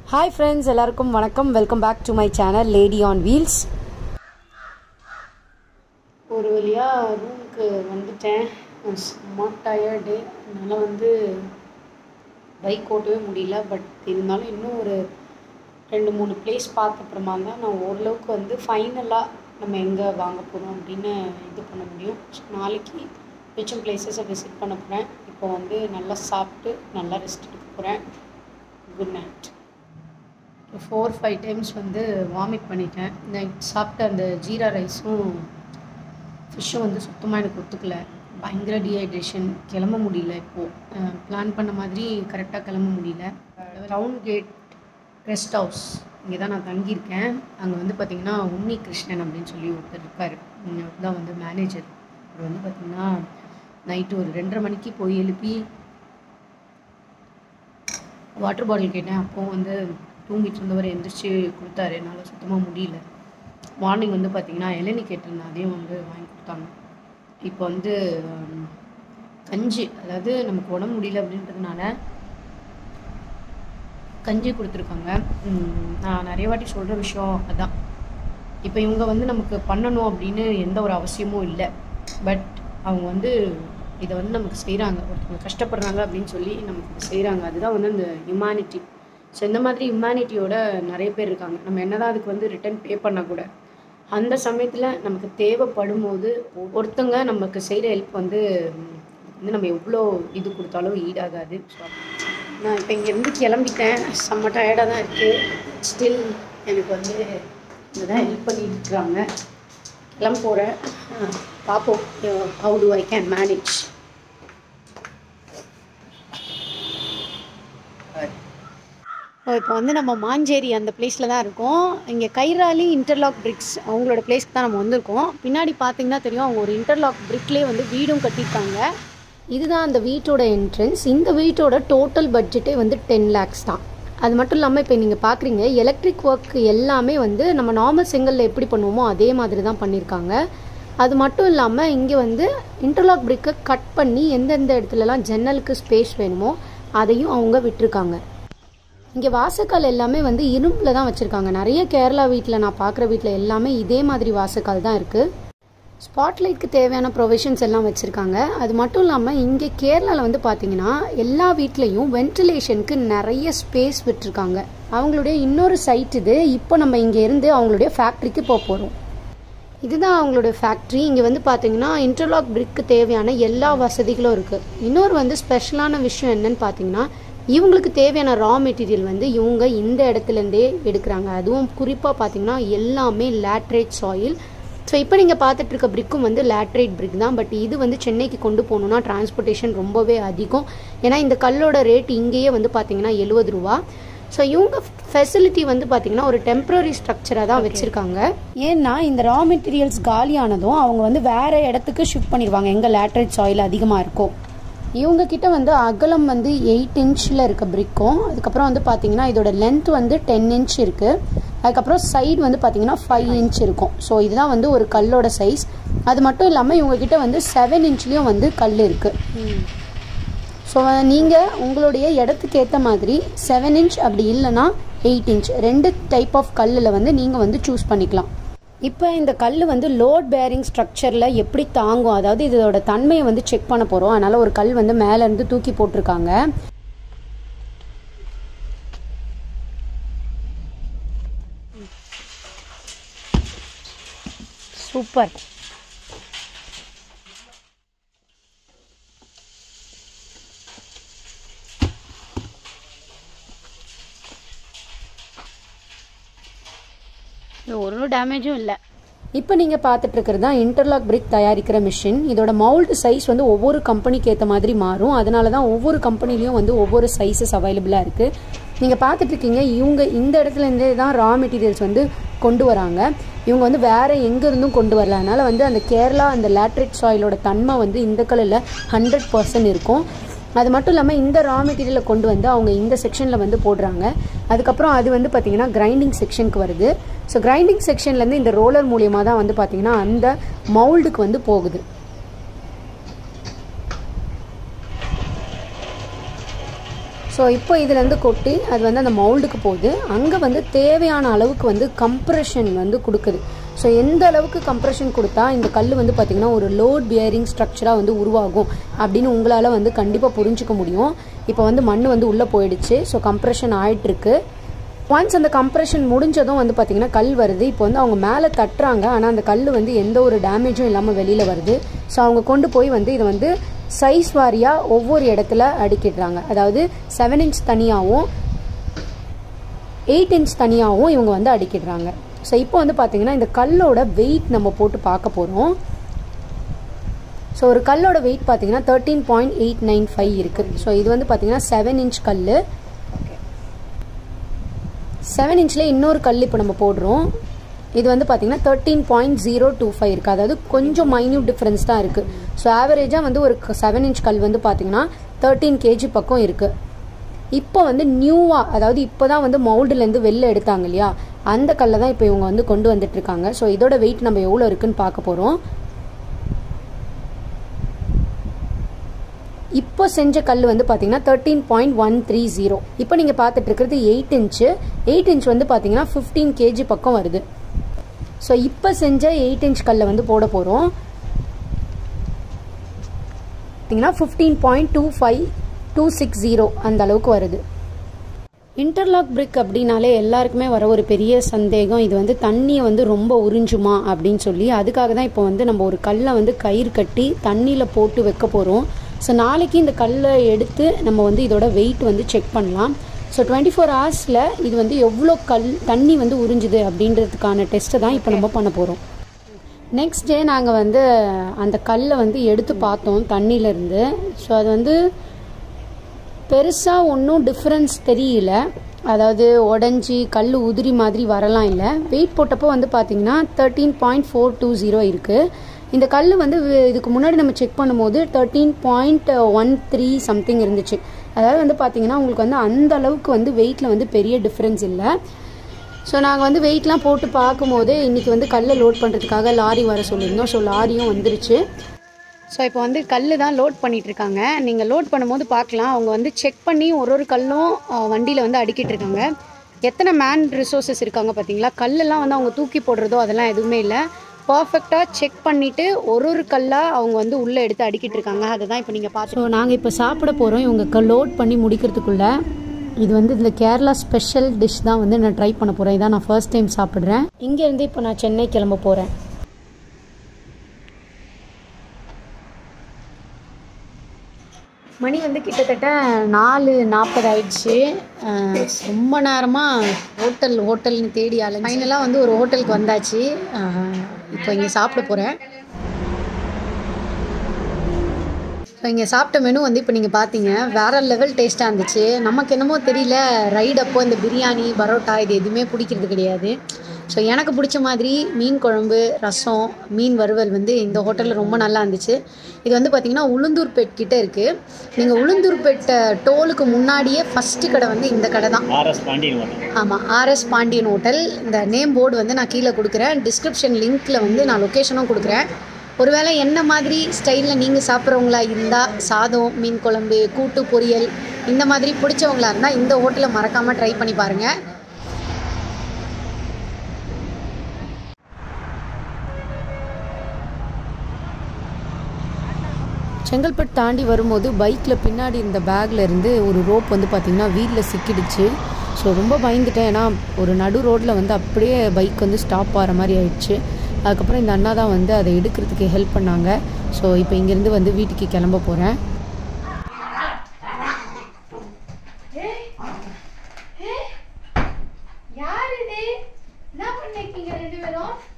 hi friends எல்லாருக்கும் வணக்கம் welcome back to my channel lady on wheels ஒரு வழியாக ரூமுக்கு வந்துட்டேன் செம்ம டயர்டு என்னால் வந்து பைக் ஓட்டவே முடியல பட் இருந்தாலும் இன்னும் ஒரு ரெண்டு மூணு பிளேஸ் பார்த்த அப்புறமா தான் நான் ஓரளவுக்கு வந்து ஃபைனலாக நம்ம எங்கே வாங்க போகிறோம் அப்படின்னு இது பண்ண முடியும் ஸோ நாளைக்கு மிச்சம் பிளேசஸை விசிட் பண்ண போகிறேன் இப்போ வந்து நல்லா சாப்பிட்டு நல்லா ரெஸ்ட் எடுக்க போகிறேன் good night four five times வந்து வாமிட் பண்ணிட்டேன் நைட் சாப்பிட்ட அந்த ஜீரா ரைஸும் ஃபிஷ்ஷும் வந்து சுத்தமாக எனக்கு ஒத்துக்கல பயங்கர டீஹைட்ரேஷன் கிளம்ப முடியல இப்போது பிளான் பண்ண மாதிரி கரெக்டாக கிளம்ப முடியல டவுன் கேட் ரெஸ்ட் ஹவுஸ் இங்கே தான் நான் தங்கியிருக்கேன் அங்கே வந்து பார்த்திங்கன்னா உன்னி கிருஷ்ணன் அப்படின்னு சொல்லி ஒருத்தர் இருக்கார் அவர் தான் வந்து மேனேஜர் அவர் வந்து பார்த்திங்கன்னா நைட்டு ஒரு ரெண்டரை மணிக்கு போய் எழுப்பி வாட்டர் பாட்டில் கேட்டேன் அப்போது வந்து தூங்கிட்டு இருந்தவர் எந்திரிச்சு கொடுத்தாரு என்னால் சுத்தமாக முடியல மார்னிங் வந்து பார்த்திங்கன்னா இளநி கேட்டிருந்தேன் அதையும் வந்து வாங்கி கொடுத்தாங்க இப்போ வந்து ஹம், கஞ்சி அதாவது நமக்கு உடம்பு முடியல அப்படின்றதுனால கஞ்சி கொடுத்துருக்காங்க ஹம், நான் நிறைய வாட்டி சொல்கிற விஷயம் அதான் இப்போ இவங்க வந்து நமக்கு பண்ணணும் அப்படின்னு எந்த ஒரு அவசியமும் இல்லை பட் அவங்க வந்து இதை வந்து நமக்கு செய்கிறாங்க ஒருத்தவங்க கஷ்டப்படுறாங்க அப்படின்னு சொல்லி நமக்கு செய்கிறாங்க அதுதான் வந்து அந்த ஹியூமனிட்டி ஸோ இந்த மாதிரி ஹியூமனிட்டியோட நிறைய பேர் இருக்காங்க நம்ம என்னதான் அதுக்கு வந்து ரிட்டர்ன் பே பண்ணால் கூட அந்த சமயத்தில் நமக்கு தேவைப்படும் போது ஒருத்தங்க நமக்கு செய்கிற ஹெல்ப் வந்து ம், வந்து நம்ம எவ்வளோ இது கொடுத்தாலும் ஈடாகாது ஸோ நான் இப்போ இங்கேருந்து கிளம்பிட்டேன் செம்ம டயர்டாக தான் இருக்குது ஸ்டில் எனக்கு வந்து இங்கே தான் ஹெல்ப் பண்ணிட்டு இருக்கிறாங்க கிளம்ப போகிறேன் பார்ப்போம் how to I can manage இப்போ வந்து நம்ம மாஞ்சேரி அந்த பிளேஸில் தான் இருக்கோம் இங்கே கைராலி இன்டர்லாக் பிரிக்ஸ் அவங்களோட பிளேஸ்க்கு தான் நம்ம வந்திருக்கோம் பின்னாடி பார்த்தீங்கன்னா தெரியும் அவங்க ஒரு இன்டர்லாக் பிரிக்லேயே வந்து வீடும் கட்டியிருக்காங்க இதுதான் அந்த வீட்டோட என்ட்ரன்ஸ் இந்த வீட்டோட டோட்டல் பட்ஜெட்டே வந்து டென் லேக்ஸ் தான் அது மட்டும் இல்லாமல் இப்போ நீங்கள் பார்க்குறீங்க எலக்ட்ரிக் ஒர்க் எல்லாமே வந்து நம்ம நார்மல் செங்கலில் எப்படி பண்ணுவோமோ அதே மாதிரி தான் பண்ணியிருக்காங்க அது மட்டும் இல்லாமல் இங்கே வந்து இன்டர்லாக் பிரிக்கை கட் பண்ணி எந்தெந்த இடத்துலலாம் ஜன்னலுக்கு ஸ்பேஸ் வேணுமோ அதையும் அவங்க விட்டிருக்காங்க இங்கே வாசக்கால் எல்லாமே வந்து இரும்பில் தான் வச்சுருக்காங்க நிறைய கேரளா வீட்டில் நான் பார்க்குற வீட்டில் எல்லாமே இதே மாதிரி வாசக்கால் தான் இருக்குது ஸ்பாட்லைட்க்கு தேவையான ப்ரொவிஷன்ஸ் எல்லாம் வச்சுருக்காங்க அது மட்டும் இல்லாமல் இங்கே கேரளாவில் வந்து பார்த்தீங்கன்னா எல்லா வீட்லேயும் வென்டிலேஷனுக்கு நிறைய ஸ்பேஸ் விட்டுருக்காங்க அவங்களுடைய இன்னொரு சைட் இது இப்போ நம்ம இங்கே இருந்து அவங்களுடைய ஃபேக்ட்ரிக்கு போக போகிறோம் இதுதான் அவங்களுடைய ஃபேக்ட்ரி இங்கே வந்து பார்த்தீங்கன்னா இன்டர்லாக் பிரிக்கு தேவையான எல்லா வசதிகளும் இருக்குது இன்னொரு வந்து ஸ்பெஷலான விஷயம் என்னன்னு பார்த்தீங்கன்னா இவங்களுக்கு தேவையான ரா மெட்டீரியல் வந்து இவங்க இந்த இடத்துலேருந்தே எடுக்கிறாங்க அதுவும் குறிப்பாக பார்த்தீங்கன்னா எல்லாமே லேட்ரேட் சாயில் ஸோ இப்போ நீங்கள் பார்த்துட்டு இருக்க பிரிக்கும் வந்து லேட்ரேட் பிரிக் தான் பட் இது வந்து சென்னைக்கு கொண்டு போகணுன்னா டிரான்ஸ்போர்ட்டேஷன் ரொம்பவே அதிகம் ஏன்னா இந்த கல்லோட ரேட் இங்கேயே வந்து பார்த்தீங்கன்னா எழுபது ரூபா ஸோ இவங்க ஃபெசிலிட்டி வந்து பார்த்தீங்கன்னா ஒரு டெம்பரரி ஸ்ட்ரக்சராக தான் வச்சுருக்காங்க ஏன்னா இந்த ரா மெட்டீரியல்ஸ் காலியானதும் அவங்க வந்து வேற இடத்துக்கு ஷிஃப்ட் பண்ணிடுவாங்க எங்கே லேட்ரேட் சாயில் அதிகமாக இருக்கோ இவங்க கிட்ட வந்து அகலம் வந்து எயிட் இன்ச்சில் இருக்க பிரிக்கும் அதுக்கப்புறம் வந்து பார்த்தீங்கன்னா இதோட லென்த் வந்து டென் இன்ச் இருக்குது அதுக்கப்புறம் சைடு வந்து பார்த்தீங்கன்னா ஃபைவ் இன்ச் இருக்கும் ஸோ இதுதான் வந்து ஒரு கல்லோட சைஸ் அது மட்டும் இல்லாமல் இவங்க கிட்ட வந்து செவன் இன்ச்லேயும் வந்து கல் இருக்குது ஸோ நீங்கள் உங்களுடைய இடத்துக்கு ஏற்ற மாதிரி செவன் இன்ச் அப்படி இல்லைன்னா எயிட் இன்ச் ரெண்டு டைப் ஆஃப் கல்லில் வந்து நீங்கள் வந்து சூஸ் பண்ணிக்கலாம் இப்போ இந்த கல் வந்து லோட் பேரிங் ஸ்ட்ரக்சரில் எப்படி தாங்கும் அதாவது இதோட தன்மையை வந்து செக் பண்ண போகிறோம் அதனால் ஒரு கல் வந்து மேலேருந்து தூக்கி போட்டிருக்காங்க சூப்பர் ஒரு டேமேஜும் இல்லை இப்போ நீங்கள் பார்த்துட்டு இருக்கிறது தான் இன்டர்லாக் பிரிக் தயாரிக்கிற மிஷின் இதோட மவுல்டு சைஸ் வந்து ஒவ்வொரு கம்பெனிக்கு ஏற்ற மாதிரி மாறும் அதனால தான் ஒவ்வொரு கம்பெனிலையும் வந்து ஒவ்வொரு சைஸஸ் அவைலபிளாக இருக்குது நீங்கள் பார்த்துட்டு இருக்கீங்க இவங்க இந்த இடத்துல இருந்தே தான் ரா மெட்டீரியல்ஸ் வந்து கொண்டு வராங்க இவங்க வந்து வேற எங்கே இருந்தும் கொண்டு வரல அதனால வந்து அந்த கேரளா அந்த லேட்ரேட் சாயிலோட தன்மை வந்து இந்த கல்லில் ஹண்ட்ரட் பர்சன்ட் இருக்கும் அது மட்டும் இல்லாமல் இந்த ரா மெட்டீரியலை கொண்டு வந்து அவங்க இந்த செக்ஷனில் வந்து போடுறாங்க அதுக்கப்புறம் அது வந்து பார்த்திங்கன்னா கிரைண்டிங் செக்ஷனுக்கு வருது ஸோ கிரைண்டிங் செக்ஷன்லேருந்து இந்த ரோலர் மூலியமாக தான் வந்து பார்த்திங்கன்னா அந்த மவுல்டுக்கு வந்து போகுது ஸோ இப்போ இதுலேருந்து கொட்டி அது வந்து அந்த மவுல்டுக்கு போகுது அங்கே வந்து தேவையான அளவுக்கு வந்து கம்ப்ரெஷன் வந்து கொடுக்குது ஸோ எந்த அளவுக்கு கம்ப்ரெஷன் கொடுத்தா இந்த கல் வந்து பார்த்திங்கன்னா ஒரு லோட் பியரிங் ஸ்ட்ரக்சராக வந்து உருவாகும் அப்படின்னு உங்களால் வந்து கண்டிப்பாக புரிஞ்சுக்க முடியும் இப்போ வந்து மண் வந்து உள்ளே போயிடுச்சு ஸோ கம்ப்ரெஷன் ஆகிட்டுருக்கு ஒன்ஸ் அந்த கம்ப்ரெஷன் முடிஞ்சதும் வந்து பார்த்திங்கன்னா கல் வருது இப்போ வந்து அவங்க மேலே தட்டுறாங்க ஆனால் அந்த கல் வந்து எந்த ஒரு டேமேஜும் இல்லாமல் வெளியில் வருது ஸோ அவங்க கொண்டு போய் வந்து இதை வந்து சைஸ் வாரியாக ஒவ்வொரு இடத்துல அடுக்கிடுறாங்க அதாவது செவன் இன்ச் தனியாகவும் எயிட் இன்ச் தனியாகவும் இவங்க வந்து அடுக்கிடுறாங்க ஸோ இப்போ வந்து பார்த்திங்கன்னா இந்த கல்லோட வெயிட் நம்ம போட்டு பார்க்க போகிறோம் ஸோ ஒரு கல்லோட வெயிட் பார்த்தீங்கன்னா thirteen point eight nine five இருக்குது ஸோ இது வந்து பார்த்தீங்கன்னா செவன் இன்ச் கல் செவன் இன்ச்சில் இன்னொரு கல் இப்போ நம்ம போடுறோம் இது வந்து பார்த்தீங்கன்னா thirteen point zero two five இருக்குது அதாவது கொஞ்சம் மைன்யூட் டிஃப்ரென்ஸ் தான் இருக்குது ஸோ ஆவரேஜாக வந்து ஒரு செவன் இன்ச் கல் வந்து பார்த்தீங்கன்னா தேர்ட்டீன் கேஜி பக்கம் இருக்குது இப்போ வந்து நியூவாக அதாவது இப்போ தான் வந்து மவுல்டுலேருந்து வெளில எடுத்தாங்க இல்லையா அந்த கல்லை தான் இப்போ இவங்க வந்து கொண்டு வந்துட்டு இருக்காங்க ஸோ இதோட வெயிட் நம்ம எவ்வளோ இருக்குன்னு பார்க்க போகிறோம் இப்போ செஞ்ச கல் வந்து பார்த்தீங்கன்னா thirteen point one three zero இப்போ நீங்கள் பார்த்துட்டு இருக்கிறது எயிட் இன்ச்சு எயிட் இன்ச் வந்து பார்த்தீங்கன்னா ஃபிஃப்டீன் கேஜி பக்கம் வருது ஸோ இப்போ செஞ்ச எயிட் இன்ச் கல்லை வந்து போட போகிறோம் பார்த்தீங்கன்னா fifteen point two five two six zero அந்த அளவுக்கு வருது இன்டர்லாக் பிரிக் அப்படின்னாலே எல்லாருக்குமே வர ஒரு பெரிய சந்தேகம் இது வந்து தண்ணியை வந்து ரொம்ப உறிஞ்சுமா அப்படின்னு சொல்லி அதுக்காக தான் இப்போ வந்து நம்ம ஒரு கல்லை வந்து கயிறு கட்டி தண்ணியில் போட்டு வைக்க போகிறோம் ஸோ நாளைக்கு இந்த கல்லை எடுத்து நம்ம வந்து இதோட வெயிட் வந்து செக் பண்ணலாம் ஸோ டுவெண்ட்டி ஃபோர் ஹவர்ஸில் இது வந்து எவ்வளோ கல் தண்ணி வந்து உறிஞ்சுது அப்படின்றதுக்கான டெஸ்ட்டை தான் இப்போ நம்ம பண்ண போகிறோம் நெக்ஸ்ட் டே நாங்கள் வந்து அந்த கல்லை வந்து எடுத்து பார்த்தோம் தண்ணியிலேருந்து ஸோ அது வந்து பெருசாக ஒன்றும் டிஃப்ரென்ஸ் தெரியல அதாவது உடஞ்சி கல் உதிரி மாதிரி வரலாம் இல்லை வெயிட் போட்டப்போ வந்து பார்த்தீங்கன்னா thirteen point four two zero இருக்குது இந்த கல் வந்து வி- இதுக்கு முன்னாடி நம்ம செக் பண்ணும்போது thirteen point one three something இருந்துச்சு அதாவது வந்து பார்த்தீங்கன்னா உங்களுக்கு வந்து அந்த அளவுக்கு வந்து வெயிட்டில் வந்து பெரிய டிஃப்ரென்ஸ் இல்லை ஸோ நாங்கள் வந்து வெயிட்லாம் போட்டு பார்க்கும்போது இன்றைக்கி வந்து கல்லை லோட் பண்ணுறதுக்காக லாரி வர சொல்லியிருந்தோம் ஸோ லாரியும் வந்துருச்சு ஸோ இப்போ வந்து கல் தான் லோட் பண்ணிட்டு இருக்காங்க நீங்கள் லோட் பண்ணும்போது பார்க்கலாம் அவங்க வந்து செக் பண்ணி ஒரு ஒரு கல்லும் வண்டியில் வந்து அடுக்கிட்டு இருக்காங்க எத்தனை மேன் ரிசோர்ஸஸ் இருக்காங்க பார்த்தீங்களா கல்லெல்லாம் வந்து அவங்க தூக்கி போடுறதோ அதெல்லாம் எதுவுமே இல்லை பர்ஃபெக்டாக செக் பண்ணிவிட்டு ஒரு ஒரு கல்லாக அவங்க வந்து உள்ளே எடுத்து அடுக்கிட்டு இருக்காங்க அதை தான் இப்போ நீங்கள் பார்த்து ஸோ நாங்கள் இப்போ சாப்பிட போகிறோம் இவங்க லோட் பண்ணி முடிக்கிறதுக்குள்ள இது வந்து இந்த கேரளா ஸ்பெஷல் டிஷ் தான் வந்து நான் ட்ரை பண்ண போகிறேன் இதான் நான் ஃபர்ஸ்ட் டைம் சாப்பிட்றேன் இங்கேருந்து இப்போ நான் சென்னை கிளம்ப போகிறேன் மணி வந்து கிட்டத்தட்ட நாலு நாற்பது ஆயிடுச்சு அஹ் ரொம்ப நேரமாக ஹோட்டல் ஹோட்டல்னு தேடி அலைஞ்சு ஃபைனலாக வந்து ஒரு ஹோட்டலுக்கு வந்தாச்சு அஹ் இப்போ இங்கே சாப்பிட போகிறேன் ஸோ இங்கே சாப்பிட்ட மெனு வந்து இப்போ நீங்கள் பார்த்தீங்க வேற லெவல் டேஸ்ட்டாக இருந்துச்சு நமக்கு என்னமோ தெரியல ரைடு அப்போ இந்த பிரியாணி பரோட்டா இது எதுவுமே பிடிக்கிறது கிடையாது ஸோ எனக்கு பிடிச்ச மாதிரி மீன் குழம்பு ரசம் மீன் வறுவல் வந்து இந்த ஹோட்டலில் ரொம்ப நல்லா இருந்துச்சு இது வந்து பார்த்திங்கன்னா உளுந்தூர்பேட் கிட்ட இருக்குது நீங்கள் உளுந்தூர்பேட் டோலுக்கு முன்னாடியே ஃபஸ்ட்டு கடை வந்து இந்த கடை தான் ஆர்எஸ் பாண்டியன் ஹோட்டல் ஆமாம் ஆர்எஸ் பாண்டியன் ஹோட்டல் இந்த நேம் போர்டு வந்து நான் கீழே கொடுக்குறேன் டிஸ்கிரிப்ஷன் லிங்க்கில் வந்து நான் லொக்கேஷனும் கொடுக்குறேன் ஒருவேளை என்ன மாதிரி ஸ்டைலில் நீங்கள் சாப்பிட்றவங்களா இருந்தால் சாதம் மீன் குழம்பு கூட்டு பொரியல் இந்த மாதிரி பிடிச்சவங்களா இருந்தால் இந்த ஹோட்டலை மறக்காமல் ட்ரை பண்ணி பாருங்கள் செங்கல்பட்டு தாண்டி வரும்போது பைக்கில் பின்னாடி இருந்த பேக்கில் இருந்து ஒரு ரோப் வந்து பார்த்திங்கன்னா வீலில் சிக்கிடுச்சு ஸோ ரொம்ப பயந்துட்டேன் ஏன்னா ஒரு நடு ரோட்டில் வந்து அப்படியே பைக் வந்து ஸ்டாப் ஆகிற மாதிரி ஆயிடுச்சு அதுக்கப்புறம் இந்த அண்ணா தான் வந்து அதை எடுக்கிறதுக்கு ஹெல்ப் பண்ணாங்க ஸோ இப்போ இங்கேருந்து வந்து வீட்டுக்கு கிளம்ப போகிறேன் யார் இது என்ன பண்ணிருக்கீங்க ரெண்டு பேரும்